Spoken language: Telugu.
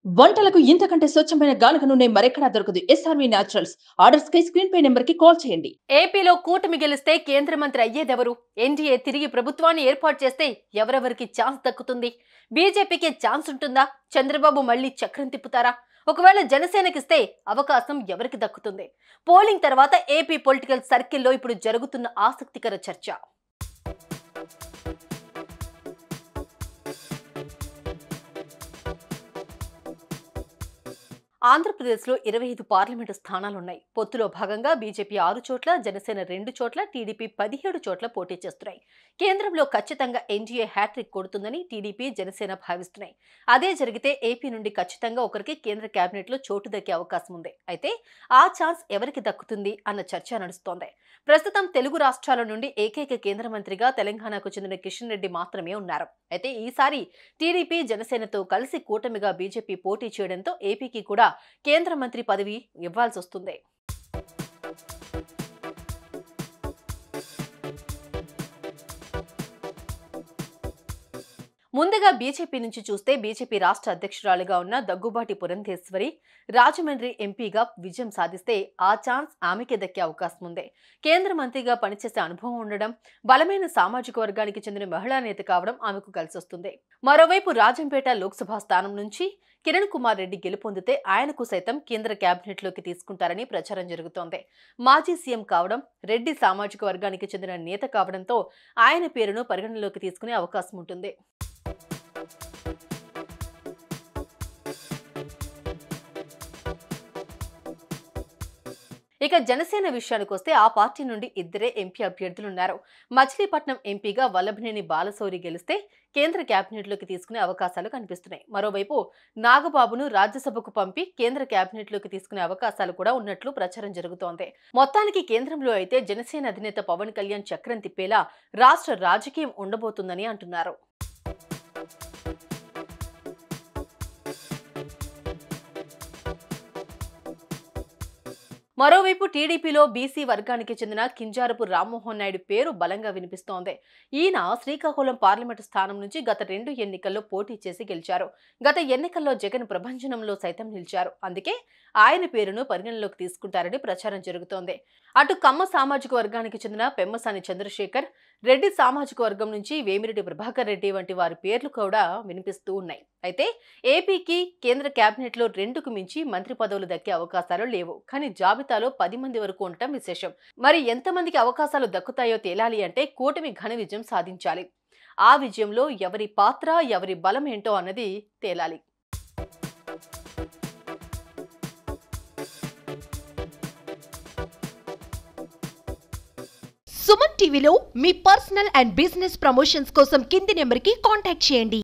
వంటలకు ఇంతకంటే స్వచ్ఛమైన గానుగ నూనె మరెక్కడా దొరకదు ఎస్ఆర్వి న్యాచురల్స్ ఆర్డర్స్ కై స్క్రీన్ పై నెంబర్ కి కాల్ చేయండి ఏపీలో కూటమి గెలిస్తే కేంద్ర మంత్రి అయ్యేదెవరు ఎన్డీఏ తిరిగి ప్రభుత్వాన్ని ఏర్పాటు చేస్తే ఎవరెవరికి ఛాన్స్ దక్కుతుంది బీజేపీకి ఛాన్స్ ఉంటుందా చంద్రబాబు మళ్ళీ చక్రం తిప్పుతారా ఒకవేళ జనసేనకిస్తే అవకాశం ఎవరికి దక్కుతుంది పోలింగ్ తర్వాత ఏపీ పొలిటికల్ సర్కిల్లో ఇప్పుడు జరుగుతున్న ఆసక్తికర చర్చ ఆంధ్రప్రదేశ్లో ఇరవై ఐదు పార్లమెంటు స్థానాలున్నాయి పొత్తులో భాగంగా బీజేపీ ఆరు చోట్ల జనసేన రెండు చోట్ల టీడీపీ పదిహేడు చోట్ల పోటీ చేస్తున్నాయి కేంద్రంలో ఖచ్చితంగా ఎన్డీఏ హ్యాట్రిక్ కొడుతుందని టీడీపీ జనసేన భావిస్తున్నాయి అదే జరిగితే ఏపీ నుండి ఖచ్చితంగా ఒకరికి కేంద్ర కేబినెట్లో చోటు దక్కే అవకాశం ఉంది అయితే ఆ ఛాన్స్ ఎవరికి దక్కుతుంది అన్న చర్చ నడుస్తోంది ప్రస్తుతం తెలుగు రాష్ట్రాల నుండి ఏకైక కేంద్ర మంత్రిగా తెలంగాణకు చెందిన కిషన్ రెడ్డి మాత్రమే ఉన్నారు అయితే ఈసారి టీడీపీ జనసేనతో కలిసి కూటమిగా బీజేపీ పోటీ చేయడంతో ఏపీకి కూడా కేంద్ర మంత్రి పదవి ఇవ్వాల్సి వస్తుంది ముందుగా బీజేపీ నుంచి చూస్తే బీజేపీ రాష్ట్ర అధ్యక్షురాలుగా ఉన్న దగ్గుబాటి పురంధేశ్వరి రాజమండ్రి ఎంపీగా విజయం సాధిస్తే ఆ ఛాన్స్ ఆమెకే దక్కే అవకాశం ఉంది కేంద్ర మంత్రిగా పనిచేసే అనుభవం ఉండడం బలమైన సామాజిక వర్గానికి చెందిన మహిళా నేత కావడం ఆమెకు కలిసొస్తుంది మరోవైపు రాజంపేట లోక్సభ స్థానం నుంచి కిరణ్ కుమార్ రెడ్డి గెలుపొందితే ఆయనకు సైతం కేంద్ర కేబినెట్లోకి తీసుకుంటారని ప్రచారం జరుగుతోంది మాజీ సీఎం కావడం రెడ్డి సామాజిక వర్గానికి చెందిన నేత కావడంతో ఆయన పేరును పరిగణనలోకి తీసుకునే అవకాశం ఉంటుంది ఇక జనసేన విషయానికి వస్తే ఆ పార్టీ నుండి ఇద్దరే ఎంపీ అభ్యర్థులున్నారు మచిలీపట్నం ఎంపీగా వల్లభనేని బాలశౌరి గెలిస్తే కేంద్ర కేబినెట్లోకి తీసుకునే అవకాశాలు కనిపిస్తున్నాయి మరోవైపు నాగబాబును రాజ్యసభకు పంపి కేంద్ర కేబినెట్లోకి తీసుకునే అవకాశాలు కూడా ఉన్నట్లు ప్రచారం జరుగుతోంది మొత్తానికి కేంద్రంలో అయితే జనసేన అధినేత పవన్ కళ్యాణ్ చక్రం తిప్పేలా రాష్ట్ర రాజకీయం ఉండబోతుందని అంటున్నారు మరోవైపు టీడీపీలో బీసీ వర్గానికి చెందిన కింజారపు రామ్మోహన్ నాయుడు పేరు బలంగా వినిపిస్తోంది ఈయన శ్రీకాకుళం పార్లమెంటు స్థానం నుంచి గత రెండు ఎన్నికల్లో పోటీ చేసి గెలిచారు గత ఎన్నికల్లో జగన్ ప్రభంజనంలో సైతం నిలిచారు అందుకే ఆయన పేరును పరిగణలోకి తీసుకుంటారని ప్రచారం జరుగుతోంది అటు కమ్మ సామాజిక వర్గానికి చెందిన పెమ్మసాని చంద్రశేఖర్ రెడ్డి సామాజిక వర్గం నుంచి వేమిరెడ్డి ప్రభాకర్ రెడ్డి వంటి వారి పేర్లు కూడా వినిపిస్తూ ఉన్నాయి అయితే ఏపీకి కేంద్ర కేబినెట్లో రెండుకు మించి మంత్రి పదవులు దక్కే అవకాశాలు లేవు కానీ జాబితాలో పది మంది వరకు ఉండటం విశేషం మరి ఎంతమందికి అవకాశాలు దక్కుతాయో తేలాలి అంటే కూటమి ఘన విజయం సాధించాలి ఆ విజయంలో ఎవరి పాత్ర ఎవరి బలం ఏంటో అన్నది తేలాలి సుమన్ టీవీలో మీ పర్సనల్ అండ్ బిజినెస్ ప్రమోషన్స్ కోసం కింది నెంబర్కి కాంటాక్ట్ చేయండి